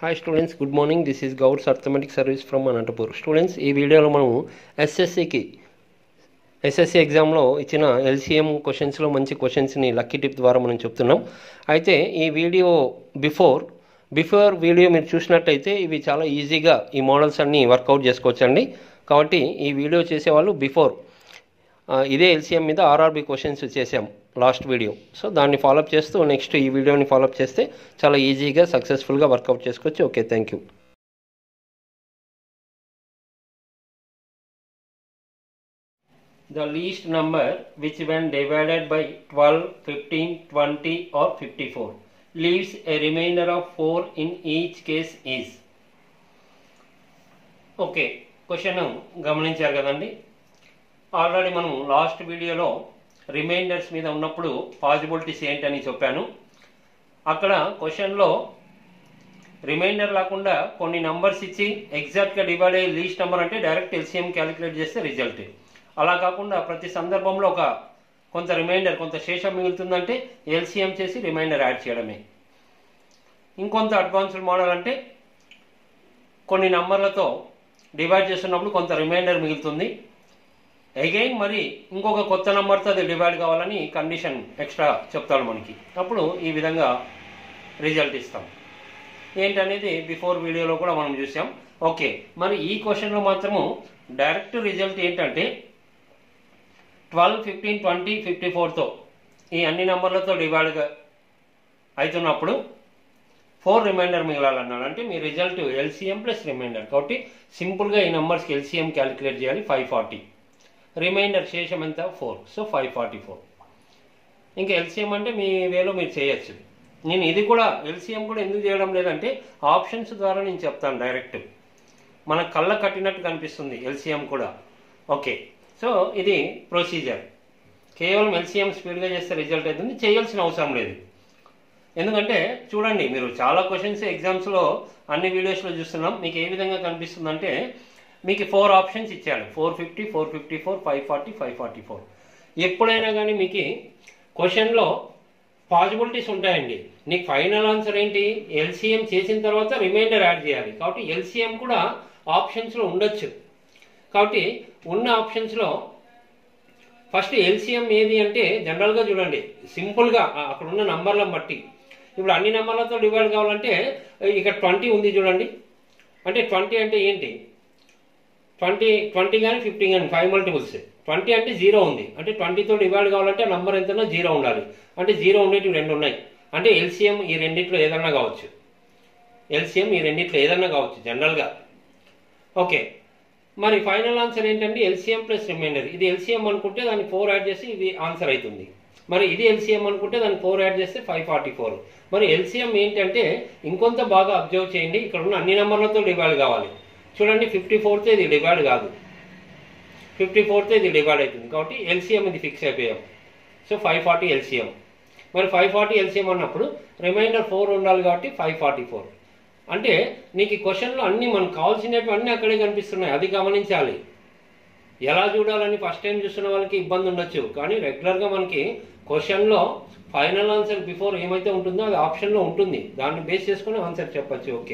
Hi students good morning this is Goud's arithmetic service from Anantapur students ఈ వీడియోలో మనము ఎస్ఎస్సికి SSC ఎగ్జామ్లో ఇచ్చిన ఎల్సిఎం క్వశ్చన్స్లో మంచి క్వశ్చన్స్ని లక్కీ టిప్ ద్వారా మనం చెప్తున్నాం అయితే ఈ వీడియో బిఫోర్ బిఫోర్ వీడియో మీరు చూసినట్టయితే ఇవి చాలా ఈజీగా ఈ మోడల్స్ అన్నీ వర్కౌట్ చేసుకోవచ్చండి కాబట్టి ఈ వీడియో చేసేవాళ్ళు బిఫోర్ ఆ, ఇదే ఎల్సిఎం మీద ఆర్ఆర్బి క్వశ్చన్స్ చేసాం లాస్ట్ వీడియో సో దాన్ని ఫాలోఅప్ చేస్తూ నెక్స్ట్ ఈ వీడియోని ఫాలోఅప్ చేస్తే చాలా ఈజీగా సక్సెస్ఫుల్గా వర్కౌట్ చేసుకోవచ్చు okay thank you the least number which when divided by 12 15 20 or 54 leaves a remainder of 4 in each case is okay question గమనించారు కదండి ఆల్రెడీ మనం లాస్ట్ వీడియోలో రిమైండర్స్ మీద ఉన్నప్పుడు పాసిబిలిటీస్ ఏంటని చెప్పాను అక్కడ క్వశ్చన్లో రిమైండర్ లేకుండా కొన్ని నంబర్స్ ఇచ్చి ఎగ్జాక్ట్గా డివైడ్ అయ్యే లీస్ట్ నెంబర్ అంటే డైరెక్ట్ ఎల్సిఎం క్యాలిక్యులేట్ చేస్తే రిజల్ట్ అలా కాకుండా ప్రతి సందర్భంలో ఒక కొంత రిమైండర్ కొంత శేషం మిగులుతుందంటే ఎల్సిఎం చేసి రిమైండర్ యాడ్ చేయడమే ఇంకొంత అడ్వాన్స్డ్ మోడల్ అంటే కొన్ని నంబర్లతో డివైడ్ చేస్తున్నప్పుడు కొంత రిమైండర్ మిగులుతుంది అగైన్ మరి ఇంకొక కొత్త నెంబర్తో అది డివైడ్ కావాలని కండిషన్ ఎక్స్ట్రా చెప్తాడు మనకి అప్పుడు ఈ విధంగా రిజల్ట్ ఇస్తాం ఏంటనేది బిఫోర్ వీడియోలో కూడా మనం చూసాం ఓకే మరి ఈ క్వశ్చన్లో మాత్రము డైరెక్ట్ రిజల్ట్ ఏంటంటే ట్వెల్వ్ ఫిఫ్టీన్ ట్వంటీ ఫిఫ్టీ ఫోర్తో ఈ అన్ని నెంబర్లతో డివైడ్ అవుతున్నప్పుడు ఫోర్ రిమైండర్ మిగలాలన్నాడు అంటే మీ రిజల్ట్ ఎల్సిఎం ప్లస్ రిమైండర్ కాబట్టి సింపుల్గా ఈ నెంబర్స్కి ఎల్సిఎం క్యాలిక్యులేట్ చేయాలి ఫైవ్ ఫార్టీ రిమైండర్ శేషం ఎంత four so five forty four ఇంకా ఎల్సిఎం అంటే మీ వేలో మీరు చేయొచ్చు నేను ఇది కూడా ఎల్సిఎం కూడా ఎందుకు చేయడం లేదంటే ఆప్షన్స్ ద్వారా నేను చెప్తాను డైరెక్ట్ మన కళ్ళ కట్టినట్టు కనిపిస్తుంది ఎల్సిఎం కూడా ఓకే సో ఇది ప్రొసీజర్ కేవలం ఎల్సిఎం స్పీడ్గా చేస్తే రిజల్ట్ అవుతుంది చేయాల్సిన అవసరం లేదు ఎందుకంటే చూడండి మీరు చాలా క్వశ్చన్స్ ఎగ్జామ్స్లో అన్ని వీడియోస్లో చూస్తున్నాం మీకు ఏ విధంగా కనిపిస్తుందంటే మీకు ఫోర్ ఆప్షన్స్ ఇచ్చాడు four fifty four fifty four five forty five forty four ఎప్పుడైనా కానీ మీకు క్వశ్చన్లో పాసిబిలిటీస్ ఉంటాయండి నీకు ఫైనల్ ఆన్సర్ ఏంటి ఎల్సిఎం చేసిన తర్వాత రిమైండర్ యాడ్ చేయాలి కాబట్టి ఎల్సిఎం కూడా ఆప్షన్స్లో ఉండొచ్చు కాబట్టి ఉన్న ఆప్షన్స్లో ఫస్ట్ ఎల్సిఎం ఏది అంటే జనరల్గా చూడండి సింపుల్గా అక్కడ ఉన్న నంబర్లను బట్టి ఇప్పుడు అన్ని నెంబర్లతో డివైడ్ కావాలంటే ఇక్కడ ట్వంటీ ఉంది చూడండి అంటే ట్వంటీ అంటే ఏంటి ట్వంటీ ట్వంటీ కానీ ఫిఫ్టీ కానీ ఫైవ్ మల్టిపుల్స్ ట్వంటీ అంటే జీరో ఉంది అంటే ట్వంటీతో డివైడ్ కావాలంటే నంబర్ ఎంతనో జీరో ఉండాలి అంటే జీరో ఉండేటివి రెండు ఉన్నాయి అంటే ఎల్సిఎం ఈ రెండిట్లో ఏదన్నా కావచ్చు ఎల్సిఎం ఈ రెండిట్లో ఏదన్నా కావచ్చు జనరల్గా ఓకే మరి ఫైనల్ ఆన్సర్ ఏంటంటే ఎల్సిఎం ప్లస్ రిమైండర్ ఇది ఎల్సిఎం అనుకుంటే దానికి ఫోర్ యాడ్ చేసి ఇది ఆన్సర్ అవుతుంది మరి ఇది ఎల్సిఎం అనుకుంటే దానికి ఫోర్ యాడ్ చేస్తే ఫైవ్ ఫార్టీ ఫోర్ మరి ఎల్సిఎం ఏంటంటే ఇంకొంత బాగా అబ్జర్వ్ చేయండి ఇక్కడ ఉన్న అన్ని నెంబర్లతో డివైడ్ కావాలి చూడండి ఫిఫ్టీ ఫోర్తో ఇది డివైడ్ కాదు ఫిఫ్టీ ఫోర్తో ఇది డివైడ్ అవుతుంది కాబట్టి ఎల్సిఎం ఇది ఫిక్స్ అయిపోయాం సో ఫైవ్ ఫార్టీ ఎల్సిఎం మరి ఫైవ్ ఫార్టీ ఎల్సిఎం అన్నప్పుడు రిమైండర్ ఫోర్ ఉండాలి కాబట్టి ఫైవ్ ఫార్టీ ఫోర్ అంటే నీకు ఈ క్వశ్చన్లో అన్ని మనకు కావాల్సినవి అన్నీ అక్కడే కనిపిస్తున్నాయి అది గమనించాలి ఎలా చూడాలని ఫస్ట్ టైం చూస్తున్న వాళ్ళకి ఇబ్బంది ఉండొచ్చు కానీ రెగ్యులర్గా మనకి క్వశ్చన్లో ఫైనల్ ఆన్సర్ బిఫోర్ ఏమైతే ఉంటుందో అది ఆప్షన్లో ఉంటుంది దాన్ని బేస్ చేసుకుని ఆన్సర్ చెప్పచ్చు okay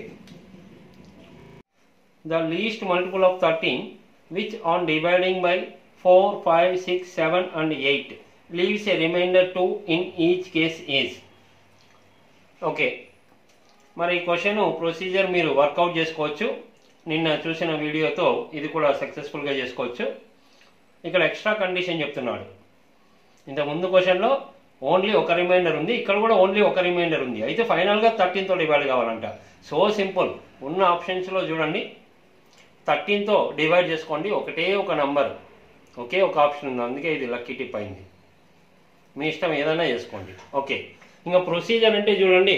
the least multiple of thirteen which on dividing by four five six seven and eight leaves a remainder two in each case is okay మరి ఈ క్వశ్చన్ ప్రొసీజర్ మీరు వర్కౌట్ చేసుకోవచ్చు నిన్న చూసిన వీడియోతో ఇది కూడా సక్సెస్ఫుల్గా చేసుకోవచ్చు ఇక్కడ ఎక్స్ట్రా కండిషన్ చెప్తున్నాడు ఇంత ముందు క్వశ్చన్లో ఓన్లీ ఒక రిమైండర్ ఉంది ఇక్కడ కూడా ఓన్లీ ఒక రిమైండర్ ఉంది అయితే ఫైనల్గా థర్టీన్తో డివైడ్ కావాలంట సో సింపుల్ ఉన్న ఆప్షన్స్లో చూడండి థర్టీన్తో డివైడ్ చేసుకోండి ఒకటే ఒక నంబర్ ఒకే ఒక ఆప్షన్ ఉంది అందుకే ఇది లక్కీ టిప్ అయింది మీ ఇష్టం ఏదైనా చేసుకోండి ఓకే ఇంకా ప్రొసీజర్ అంటే చూడండి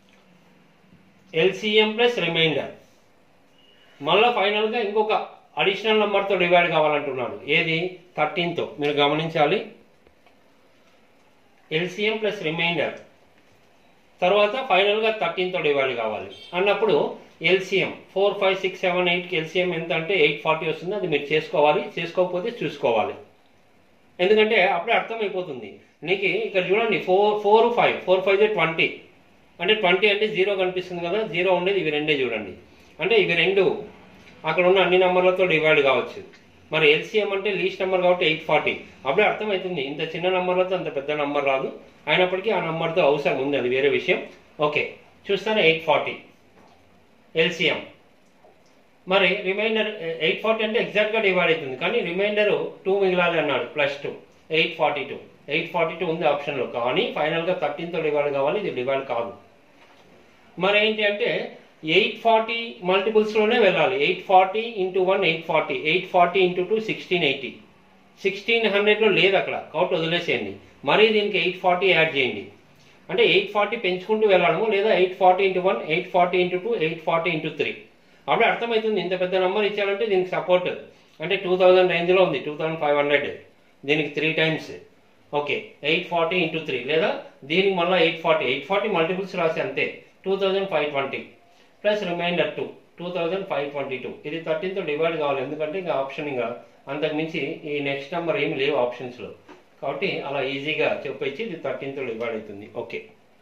ఎల్సిఎం ప్లస్ రిమైండర్ మళ్ళీ ఫైనల్గా ఇంకొక అడిషనల్ నెంబర్తో డివైడ్ కావాలంటున్నాడు ఏది థర్టీన్తో మీరు గమనించాలి ఎల్సిఎం ప్లస్ రిమైండర్ తర్వాత ఫైనల్గా థర్టీన్తో డివైడ్ కావాలి అన్నప్పుడు LCM four five six seven ఎయిట్కి ఎల్సిఎం ఎంత అంటే ఎయిట్ ఫార్టీ వస్తుంది అది మీరు చేసుకోవాలి చేసుకోకపోతే చూసుకోవాలి ఎందుకంటే అప్పుడే అర్థమైపోతుంది నీకు ఇక్కడ చూడండి four four five four five twenty అంటే ట్వంటీ అంటే జీరో కనిపిస్తుంది కదా జీరో ఉండేది ఇవి రెండే చూడండి అంటే ఇవి రెండు అక్కడ ఉన్న అన్ని నెంబర్లతో డివైడ్ కావచ్చు మరి ఎల్సీఎం అంటే లీస్ట్ నెంబర్ కాబట్టి ఎయిట్ ఫార్టీ అప్పుడే అర్థమవుతుంది ఇంత చిన్న నెంబర్లతో అంత పెద్ద నెంబర్ రాదు అయినప్పటికీ ఆ నెంబర్తో అవసరం ఉంది అది వేరే విషయం ఓకే చూస్తాను ఎయిట్ ఫార్టీ ఎల్సీఎం మరి రిమైండర్ ఎయిట్ ఫార్టీ అంటే ఎగ్జాక్ట్గా డివైడ్ అవుతుంది కానీ రిమైండర్ టూ మిగిలాలి అన్నాడు plus two eight forty two eight forty two ఉంది ఆప్షన్లో కానీ ఫైనల్గా థర్టీన్తో డివైడ్ కావాలి ఇది డివైడ్ కాదు మరి ఏంటి అంటే ఎయిట్ ఫార్టీ మల్టిపుల్స్లోనే వెళ్ళాలి eight forty into one eight forty eight forty into two sixteen eighty sixteen హండ్రెడ్లో లేదు అక్కడ కాబట్టి వదిలేసేయండి మరీ దీనికి ఎయిట్ ఫార్టీ యాడ్ చేయండి అంటే ఎయిట్ ఫార్టీ పెంచుకుంటూ వెళ్ళడము లేదా eight forty into one eight forty into two eight forty into three అప్పుడే అర్థమవుతుంది ఇంత పెద్ద నెంబర్ ఇచ్చాడంటే దీనికి సపోర్ట్ అంటే టూ థౌజండ్ రేంజ్లో ఉంది టూ థౌజండ్ ఫైవ్ హండ్రెడ్ దీనికి three times okay eight forty into three లేదా దీనికి మళ్ళీ eight forty eight forty multiples రాసి అంతే two thousand five twenty plus remainder two two thousand five twenty two ఇది థర్టీన్తో డివైడ్ కావాలి ఎందుకంటే ఇంకా ఆప్షన్ ఇంకా అంతకు మించి ఈ నెక్స్ట్ నెంబర్ ఏమి లేవు ఆప్షన్స్లో కాబట్టి అలా ఈజీగా చెప్పొచ్చి ఇది థర్టీన్తో డివైడ్ అవుతుంది okay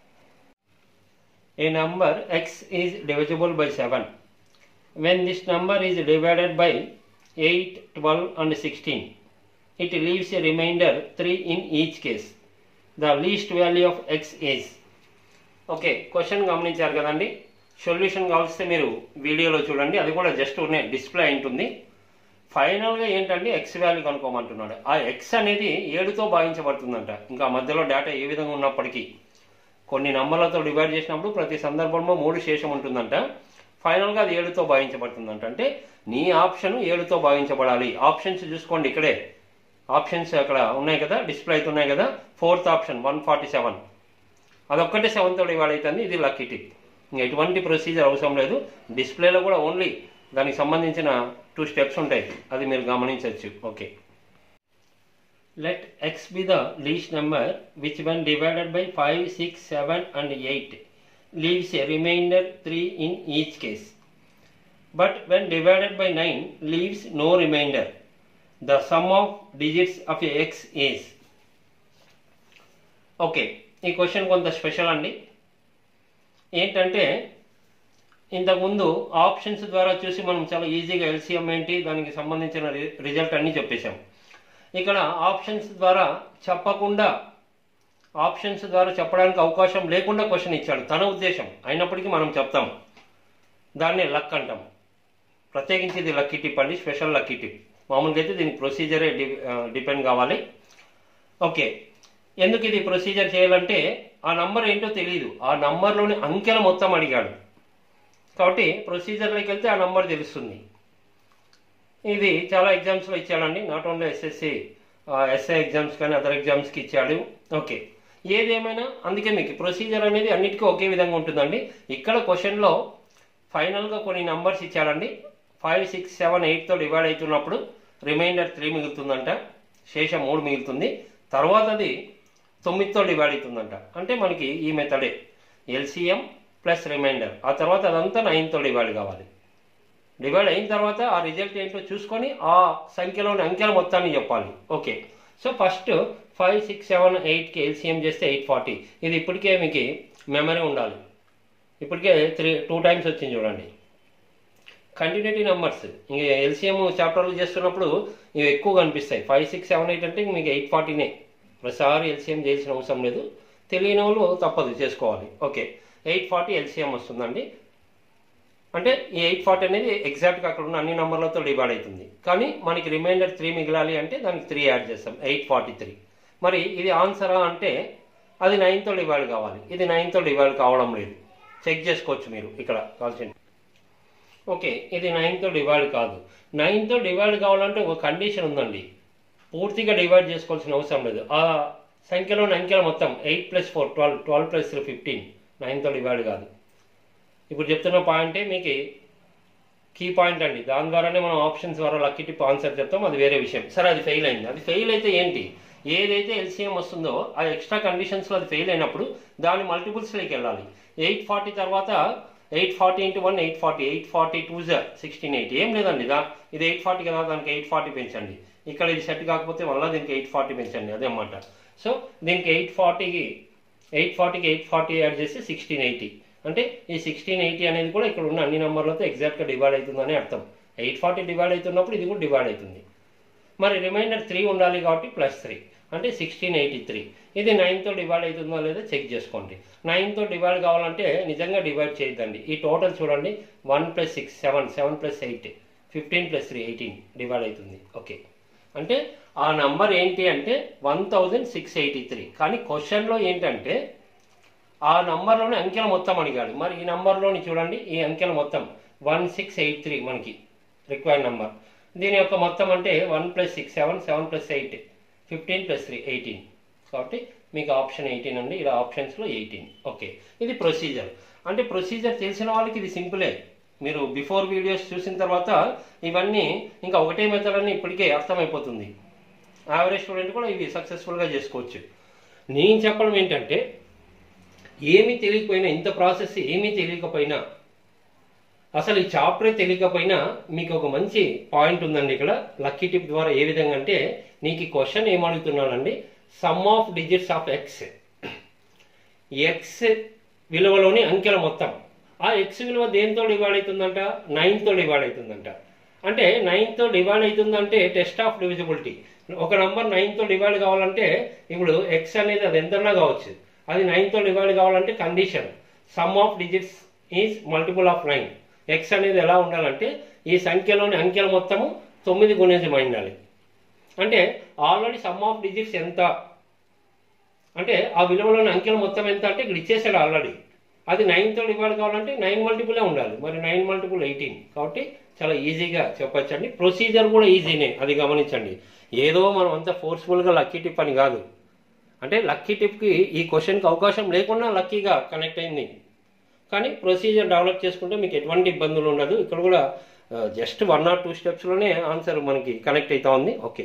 a number x is divisible by seven when this number is divided by 8, 12 and 16, it leaves a remainder 3 in each case. The least value of x is. Okay question గమనించారు కదండి solution కావాల్స్తే మీరు వీడియోలో చూడండి అది కూడా just ఉన్నాయి display ఉంటుంది ఫైనల్గా ఏంటంటే ఎక్స్ వాల్యూ కనుక్కోమంటున్నాడు ఆ ఎక్స్ అనేది ఏడుతో భావించబడుతుందంట ఇంకా మధ్యలో డేటా ఏ విధంగా ఉన్నప్పటికీ కొన్ని నంబర్లతో డివైడ్ చేసినప్పుడు ప్రతి సందర్భంలో మూడు శేషం ఉంటుందంట ఫైనల్గా అది ఏడుతో భావించబడుతుందంట అంటే నీ ఆప్షన్ ఏడుతో భావించబడాలి ఆప్షన్స్ చూసుకోండి ఇక్కడే ఆప్షన్స్ అక్కడ ఉన్నాయి కదా డిస్ప్లే అవుతున్నాయి కదా fourth option one forty seven అదొక్కటే సెవెన్తో డివైడ్ అవుతుంది ఇది లక్కీ టిప్ ఇంకా ఎటువంటి ప్రొసీజర్ అవసరం లేదు డిస్ప్లేలో కూడా ఓన్లీ దానికి సంబంధించిన టూ స్టెప్స్ ఉంటాయి అది మీరు గమనించవచ్చు okay let X be the least number which when divided by five six seven and eight leaves a remainder 3 in each case. But when divided by 9 leaves no remainder. The sum of digits of a x is. Okay ఈ question కొంత special అండి ఏంటంటే ఇంతకుముందు options ద్వారా చూసి మనం చాలా ఈజీగా ఎల్సీఎం ఏంటి దానికి సంబంధించిన రిజల్ట్ అన్ని చెప్పేశాం ఇక్కడ ఆప్షన్స్ ద్వారా చెప్పకుండా ఆప్షన్స్ ద్వారా చెప్పడానికి అవకాశం లేకుండా క్వశ్చన్ ఇచ్చాడు తన ఉద్దేశం అయినప్పటికీ మనం చెప్తాం దాన్ని లక్ అంటాం ప్రత్యేకించి ఇది లక్కీ టిప్ అండి స్పెషల్ లక్కీ టిప్ మామూలుగా అయితే దీనికి ప్రొసీజరే డిపెండ్ కావాలి ఓకే ఎందుకు ఇది ప్రొసీజర్ చేయాలంటే ఆ నంబర్ ఏంటో తెలియదు ఆ నంబర్లోని అంకెల మొత్తం అడిగాడు కాబట్టి ప్రొసీజర్లోకి వెళ్తే ఆ నంబర్ తెలుస్తుంది ఇది చాలా ఎగ్జామ్స్లో ఇచ్చాడండి not only SSC SI exams కానీ అదర్ ఎగ్జామ్స్కి ఇచ్చాడు ఓకే ఏదేమైనా అందుకే మీకు ప్రొసీజర్ అనేది అన్నిటికీ ఒకే విధంగా ఉంటుందండి ఇక్కడ క్వశ్చన్లో ఫైనల్గా కొన్ని నంబర్స్ ఇచ్చాడండి ఫైవ్ సిక్స్ సెవెన్ ఎయిట్తో డివైడ్ అవుతున్నప్పుడు రిమైండర్ త్రీ మిగులుతుందంట శేషం మూడు మిగులుతుంది తర్వాత అది తొమ్మిదితో డివైడ్ అవుతుందంట అంటే మనకి ఈ మెథడే ఎల్సిఎం ప్లస్ రిమైండర్ ఆ తర్వాత అదంతా నైన్తో డివైడ్ కావాలి డివైడ్ అయిన తర్వాత ఆ రిజల్ట్ ఏంటో చూసుకొని ఆ సంఖ్యలోని అంకెల మొత్తాన్ని చెప్పాలి okay so first five six seven ఎయిట్కి ఎల్సిఎం చేస్తే ఎయిట్ ఫార్టీ ఇది ఇప్పటికే మీకు మెమరీ ఉండాలి ఇప్పటికే త్రీ టూ టైమ్స్ వచ్చింది చూడండి కంటిన్యూటీ నెంబర్స్ ఇంక ఎల్సిఎం చాప్టర్లు చేస్తున్నప్పుడు ఇవి ఎక్కువ కనిపిస్తాయి ఫైవ్ సిక్స్ సెవెన్ ఎయిట్ అంటే మీకు ఎయిట్ ఫార్టీనే ప్రతిసారి ఎల్సిఎం చేయాల్సిన అవసరం లేదు తెలియని వాళ్ళు తప్పదు చేసుకోవాలి ఓకే ఎయిట్ ఫార్టీ ఎల్సిఎం వస్తుందండి అంటే ఈ ఎయిట్ ఫార్టీ అనేది ఎగ్జాక్ట్గా అక్కడ ఉన్న అన్ని నెంబర్లతో డివైడ్ అవుతుంది కానీ మనకి రిమైండర్ త్రీ మిగలాలి అంటే దానికి త్రీ యాడ్ చేస్తాం ఎయిట్ ఫార్టీ త్రీ మరి ఇది ఆన్సరా అంటే అది నైన్తో డివైడ్ కావాలి ఇది నైన్తో డివైడ్ కావడం లేదు చెక్ చేసుకోవచ్చు మీరు ఇక్కడ కాల్సిన ఓకే ఇది నైన్తో డివైడ్ కాదు నైన్తో డివైడ్ కావాలంటే ఒక కండిషన్ ఉందండి పూర్తిగా డివైడ్ చేసుకోవాల్సిన అవసరం లేదు ఆ సంఖ్యలోని అంకెల మొత్తం eight plus four twelve twelve plus three fifteen నైన్తో డివైడ్ కాదు ఇప్పుడు చెప్తున్న పాయింటే మీకు కీ పాయింట్ అండి దాని ద్వారానే మనం ఆప్షన్స్ ద్వారా లక్కీ టిప్ ఆన్సర్ చెప్తాం అది వేరే విషయం సరే అది ఫెయిల్ అయింది అది ఫెయిల్ అయితే ఏంటి ఏదైతే ఎల్సీఎం వస్తుందో ఆ ఎక్స్ట్రా కండిషన్స్లో అది ఫెయిల్ అయినప్పుడు దాని మల్టిపుల్స్లోకి వెళ్ళాలి ఎయిట్ ఫార్టీ తర్వాత eight forty into one eight forty eight forty two జా సిక్స్టీన్ ఎయిట్ ఏం లేదండి దా ఇది ఎయిట్ ఫార్టీ కదా దానికి ఎయిట్ ఫార్టీ పెంచండి ఇక్కడ ఇది సెట్ కాకపోతే మళ్ళీ దీనికి ఎయిట్ ఫార్టీ పెంచండి అదే అన్నమాట సో దీనికి ఎయిట్ ఫార్టీకి ఎయిట్ ఫార్టీకి ఎయిట్ ఫార్టీ యాడ్ చేస్తే సిక్స్టీన్ ఎయిటీ అంటే ఈ సిక్స్టీన్ ఎయిటీ అనేది కూడా ఇక్కడ ఉన్న అన్ని నెంబర్లతో ఎగ్జాక్ట్గా డివైడ్ అవుతుందని అర్థం ఎయిట్ ఫార్టీ డివైడ్ అవుతున్నప్పుడు ఇది కూడా డివైడ్ అవుతుంది మరి రిమైండర్ త్రీ ఉండాలి కాబట్టి ప్లస్ త్రీ అంటే సిక్స్టీన్ ఎయిటీ త్రీ ఇది నైన్తో డివైడ్ అవుతుందో లేదో చెక్ చేసుకోండి నైన్తో డివైడ్ కావాలంటే నిజంగా డివైడ్ చేయొద్దండి ఈ టోటల్ చూడండి one plus six seven seven plus eight fifteen plus three eighteen divide అవుతుంది ఓకే అంటే ఆ నంబర్ ఏంటి అంటే one thousand six eighty three కానీ క్వశ్చన్లో ఏంటంటే ఆ నంబర్లోని అంకెల మొత్తం అడిగాడు మరి ఈ నంబర్లోని చూడండి ఈ అంకెల మొత్తం వన్ సిక్స్ ఎయిట్ త్రీ మనకి రిక్వైర్డ్ నంబర్ దీని యొక్క మొత్తం అంటే one plus six seven seven plus eight fifteen plus three eighteen కాబట్టి మీకు ఆప్షన్ ఎయిటీన్ అండి ఇలా ఆప్షన్స్లో ఎయిటీన్ ఓకే ఇది ప్రొసీజర్ అంటే ప్రొసీజర్ తెలిసిన వాళ్ళకి ఇది సింపులే మీరు బిఫోర్ వీడియోస్ చూసిన తర్వాత ఇవన్నీ ఇంకా ఒకటే మెథడ్ అని ఇప్పటికే అర్థమైపోతుంది యావరేజ్ స్టూడెంట్ కూడా ఇవి సక్సెస్ఫుల్గా చేసుకోవచ్చు నేను చెప్పడం ఏంటంటే ఏమీ తెలియకపోయినా ఇంత ప్రాసెస్ ఏమీ తెలియకపోయినా అసలు ఈ చాప్టరే తెలియకపోయినా మీకు ఒక మంచి పాయింట్ ఉందండి ఇక్కడ లక్కీ టిప్ ద్వారా ఏ విధంగా అంటే నీకు ఈ క్వశ్చన్ ఏమడుగుతున్నానండి sum of digits of X X విలువలోని అంకెల మొత్తం ఆ ఎక్స్ విలువ దేంతో డివైడ్ అవుతుందంట నైన్తో డివైడ్ అవుతుందంట అంటే నైన్తో డివైడ్ అవుతుందంటే టెస్ట్ ఆఫ్ డివిజిబిలిటీ ఒక నంబర్ నైన్తో డివైడ్ కావాలంటే ఇప్పుడు ఎక్స్ అనేది అది ఎంతన్నా కావచ్చు అది నైన్తో డివైడ్ కావాలంటే condition sum of digits is multiple of nine X అనేది ఎలా ఉండాలంటే ఈ సంఖ్యలోని అంకెల మొత్తము తొమ్మిది గుణించమై ఉండాలి అంటే ఆల్రెడీ సమ్ ఆఫ్ డిజిట్స్ ఎంత అంటే ఆ విలువలోని అంకెల మొత్తం ఎంత అంటే ఇక్కడ ఇచ్చేసాడు ఆల్రెడీ అది నైన్తో డివైడ్ కావాలంటే నైన్ మల్టిపులే ఉండాలి మరి నైన్ మల్టిపుల్ ఎయిటీన్ కాబట్టి చాలా ఈజీగా చెప్పొచ్చండి ప్రొసీజర్ కూడా ఈజీనే అది గమనించండి ఏదో మనం అంత ఫోర్స్ఫుల్గా లక్కీ టిప్ అని కాదు అంటే లక్కీ టిప్కి ఈ క్వశ్చన్కి అవకాశం లేకుండా లక్కీగా కనెక్ట్ అయింది కానీ ప్రొసీజర్ డెవలప్ చేసుకుంటే మీకు ఎటువంటి ఇబ్బందులు ఉండదు ఇక్కడ కూడా జస్ట్ వన్ ఆర్ టూ స్టెప్స్లోనే ఆన్సర్ మనకి కనెక్ట్ అవుతా ఉంది okay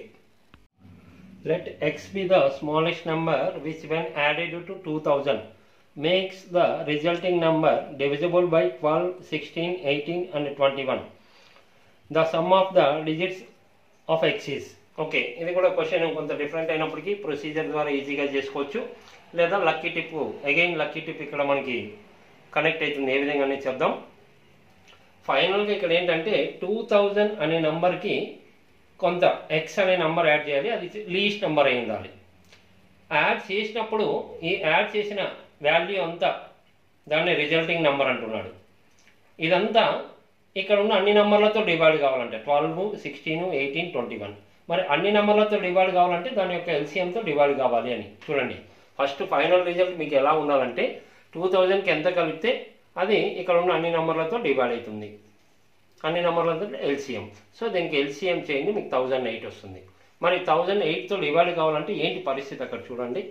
let X be the smallest number which when added to two thousand makes the resulting number divisible by twelve sixteen eighteen and twenty one the sum of the digits of X is okay ఇది కూడా question కొంత different అయినప్పటికీ procedure ద్వారా ఈజీగా చేసుకోవచ్చు లేదా lucky tip again lucky tip ఇక్కడ మనకి కనెక్ట్ అవుతుంది ఏ విధంగా అనేది చెప్దాం ఫైనల్గా ఇక్కడ ఏంటంటే టూ థౌజండ్ అనే నంబర్కి కొంత ఎక్స్ అనే నంబర్ యాడ్ చేయాలి అది లీస్ట్ నెంబర్ అయి ఉండాలి యాడ్ చేసినప్పుడు ఈ యాడ్ చేసిన వాల్యూ అంతా దాన్ని రిజల్టింగ్ నెంబర్ అంటున్నాడు ఇదంతా ఇక్కడ ఉన్న అన్ని నెంబర్లతో డివైడ్ కావాలంటే twelve sixteen eighteen twenty one మరి అన్ని నెంబర్లతో డివైడ్ కావాలంటే దాని యొక్క ఎల్సీఎంతో డివైడ్ కావాలి అని చూడండి ఫస్ట్ ఫైనల్ రిజల్ట్ మీకు ఎలా ఉండాలంటే టూ థౌజండ్కి ఎంత కలిపితే అది ఇక్కడ ఉన్న అన్ని నెంబర్లతో డివైడ్ అవుతుంది అన్ని నెంబర్లతో ఎల్సీఎం సో దీనికి ఎల్సీఎం చేయండి మీకు థౌజండ్ ఎయిట్ వస్తుంది మరి థౌజండ్ ఎయిట్తో డివైడ్ కావాలంటే ఏంటి పరిస్థితి అక్కడ చూడండి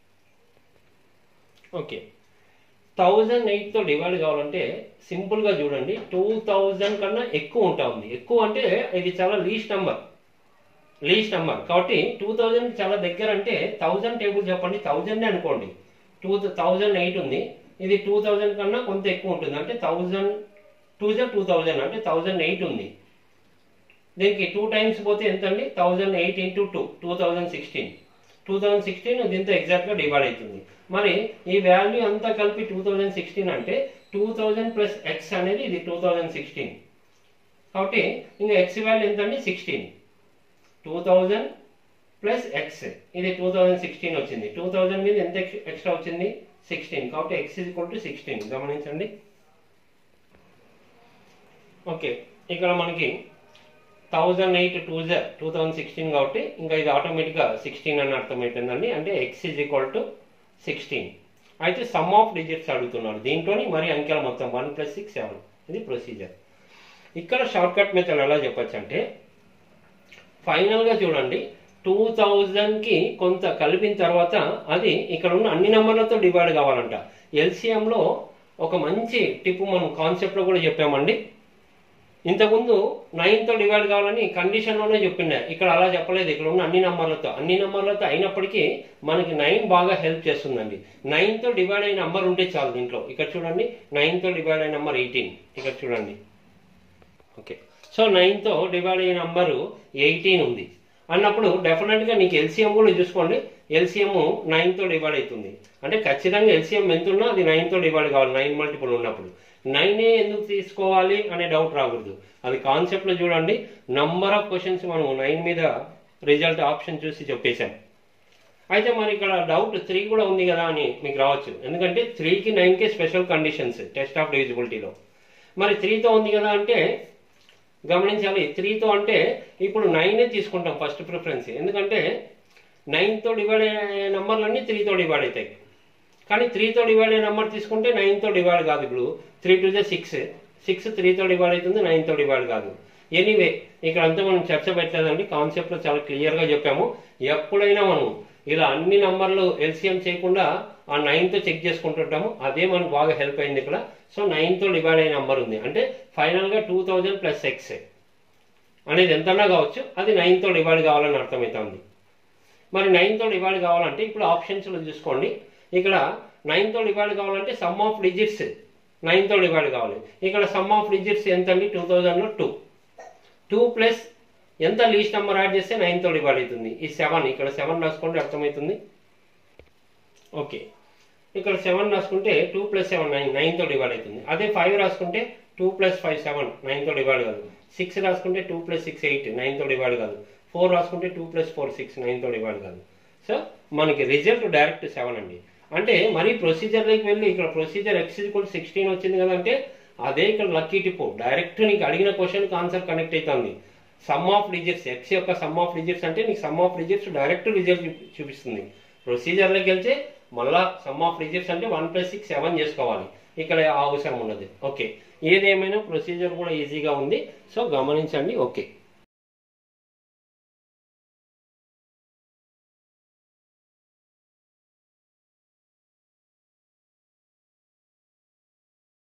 ఓకే థౌజండ్ ఎయిట్తో డివైడ్ కావాలంటే సింపుల్గా చూడండి టూ థౌజండ్ కన్నా ఎక్కువ ఉంటా ఉంది ఎక్కువ అంటే ఇది చాలా లీస్ట్ నెంబర్ లీస్ట్ నెంబర్ కాబట్టి టూ థౌజండ్ చాలా దగ్గర అంటే థౌజండ్ టేబుల్ చెప్పండి థౌజండ్ అనుకోండి టూ థౌజండ్ ఎయిట్ ఉంది ఇది టూ థౌజండ్ కన్నా కొంత ఎక్కువ ఉంటుంది అంటే థౌజండ్ టూ జా టూ థౌజండ్ అంటే థౌజండ్ ఎయిట్ ఉంది దీనికి టూ టైమ్స్ పోతే ఎంత అండి thousand eight into two two thousand sixteen two thousand sixteen దీంతో ఎగ్జాక్ట్గా డివైడ్ అవుతుంది మరి ఈ వాల్యూ అంతా కలిపి టూ థౌజండ్ సిక్స్టీన్ అంటే టూ థౌజండ్ ప్లస్ ఎక్స్ అనేది ఇది టూ థౌజండ్ సిక్స్టీన్ కాబట్టి ఇంకా ఎక్స్ వాల్యూ ఎంత అండి sixteen two thousand plus X ఇది టూ థౌజండ్ సిక్స్టీన్ వచ్చింది టూ థౌజండ్ మీద ఎంత ఎక్స్ట్రా వచ్చింది సిక్స్టీన్ కాబట్టి X is equal to sixteen గమనించండి ఓకే ఇక్కడ మనకి థౌజండ్ ఎయిట్ టూ జ టూ థౌజండ్ సిక్స్టీన్ కాబట్టి ఇంకా ఇది ఆటోమేటిక్గా సిక్స్టీన్ అని అర్థమైపోయిందండి అంటే X is equal to sixteen అయితే సమ్ ఆఫ్ డిజిట్స్ అడుగుతున్నాడు దీంట్లోని మరి అంకెల మొత్తం వన్ ప్లస్ సిక్స్ సెవెన్ ఇది ప్రొసీజర్ ఇక్కడ షార్ట్ కట్ మెథడ్ ఎలా చెప్పొచ్చు అంటే ఫైనల్గా చూడండి టూ థౌజండ్కి కొంత కలిపిన తర్వాత అది ఇక్కడ ఉన్న అన్ని నెంబర్లతో డివైడ్ కావాలంట ఎల్సిఎంలో ఒక మంచి టిప్ మనం కాన్సెప్ట్లో కూడా చెప్పామండి ఇంతకుముందు నైన్తో డివైడ్ కావాలని కండిషన్లోనే చెప్పిండే ఇక్కడ అలా చెప్పలేదు ఇక్కడ ఉన్న అన్ని నెంబర్లతో అన్ని నెంబర్లతో అయినప్పటికీ మనకి నైన్ బాగా హెల్ప్ చేస్తుందండి నైన్తో డివైడ్ అయిన నెంబర్ ఉంటే చాలు దీంట్లో ఇక్కడ చూడండి నైన్తో డివైడ్ అయిన నెంబర్ ఎయిటీన్ ఇక్కడ చూడండి ఓకే సో నైన్తో డివైడ్ అయిన నంబరు ఎయిటీన్ ఉంది అన్నప్పుడు డెఫినెట్గా నీకు ఎల్సీఎం కూడా చూసుకోండి ఎల్సీఎం నైన్తో డివైడ్ అవుతుంది అంటే ఖచ్చితంగా ఎల్సీఎం ఎంత ఉన్నా అది నైన్తో డివైడ్ కావాలి నైన్ మల్టిపుల్ ఉన్నప్పుడు నైనే ఎందుకు తీసుకోవాలి అనే డౌట్ రాకూడదు అది కాన్సెప్ట్లో చూడండి నంబర్ ఆఫ్ క్వశ్చన్స్ మనం నైన్ మీద రిజల్ట్ ఆప్షన్ చూసి చెప్పేశాం అయితే మరి ఇక్కడ డౌట్ త్రీ కూడా ఉంది కదా అని మీకు రావచ్చు ఎందుకంటే త్రీకి నైన్కే స్పెషల్ కండిషన్స్ టెస్ట్ ఆఫ్ డివిజిబిలిటీలో మరి త్రీతో ఉంది కదా అంటే గమనించాలి త్రీతో అంటే ఇప్పుడు నైనే తీసుకుంటాం ఫస్ట్ ప్రిఫరెన్స్ ఎందుకంటే నైన్తో డివైడ్ అయ్యే నెంబర్లన్నీ త్రీతో డివైడ్ అవుతాయి కానీ త్రీతో డివైడ్ అయ్యే నెంబర్ తీసుకుంటే నైన్తో డివైడ్ కాదు ఇప్పుడు three to the six six త్రీతో డివైడ్ అవుతుంది నైన్తో డివైడ్ కాదు ఎనీవే ఇక్కడ అంతా మనం చర్చ పెట్టలేదండి కాన్సెప్ట్లో చాలా క్లియర్గా చెప్పాము ఎప్పుడైనా మనం ఇలా అన్ని నంబర్లు ఎల్సిఎం చేయకుండా ఆ నైన్తో చెక్ చేసుకుంటుంటాము అదే మనకు బాగా హెల్ప్ అయింది ఇక్కడ సో నైన్తో డివైడ్ అయిన నంబర్ ఉంది అంటే ఫైనల్గా టూ థౌజండ్ ప్లస్ ఎక్స్ అనేది ఎంతన్నా కావచ్చు అది నైన్తో డివైడ్ కావాలని అర్థమవుతుంది మరి నైన్తో డివైడ్ కావాలంటే ఇప్పుడు ఆప్షన్స్లో చూసుకోండి ఇక్కడ నైన్తో డివైడ్ కావాలంటే సమ్ ఆఫ్ డిజిట్స్ నైన్తో డివైడ్ కావాలి ఇక్కడ సమ్ ఆఫ్ డిజిట్స్ ఎంత అండి టూ థౌజండ్లో టూ టూ ప్లస్ ఎంత లీస్ట్ నెంబర్ యాడ్ చేస్తే నైన్తో డివైడ్ అవుతుంది ఈ సెవెన్ ఇక్కడ సెవెన్ రాసుకోండి అర్థమవుతుంది ఓకే ఇక్కడ సెవెన్ రాసుకుంటే టూ ప్లస్ సెవెన్ నైన్ నైన్తో డివైడ్ అవుతుంది అదే ఫైవ్ రాసుకుంటే టూ ప్లస్ ఫైవ్ సెవెన్ నైన్తో డివైడ్ కాదు సిక్స్ రాసుకుంటే టూ ప్లస్ సిక్స్ ఎయిట్ నైన్తో డివైడ్ కాదు ఫోర్ రాసుకుంటే టూ ప్లస్ ఫోర్ సిక్స్ నైన్తో డివైడ్ కాదు సో మనకి రిజల్ట్ డైరెక్ట్ సెవెన్ అండి అంటే మరీ ప్రొసీజర్లోకి వెళ్ళి ఇక్కడ ప్రొసీజర్ ఎక్స్ ఈక్వల్ సిక్స్టీన్ వచ్చింది కదంటే అదే ఇక్కడ లక్కీ టిప్ డైరెక్ట్ నీకు అడిగిన క్వశ్చన్కి ఆన్సర్ కనెక్ట్ అవుతుంది సమ్ ఆఫ్ డిజిట్స్ ఎక్స్ యొక్క సమ్ ఆఫ్ డిజిట్స్ అంటే నీకు sum of digits direct result చూపిస్తుంది ప్రొసీజర్లోకి వెళ్తే మళ్ళా సమ్ ఆఫ్ డిజిట్స్ అంటే వన్ ప్లస్ సిక్స్ సెవెన్ చేసుకోవాలి ఇక్కడ ఆ అవసరం ఉన్నది ఓకే ఏదేమైనా ప్రొసీజర్ కూడా ఈజీగా ఉంది సో గమనించండి ఓకే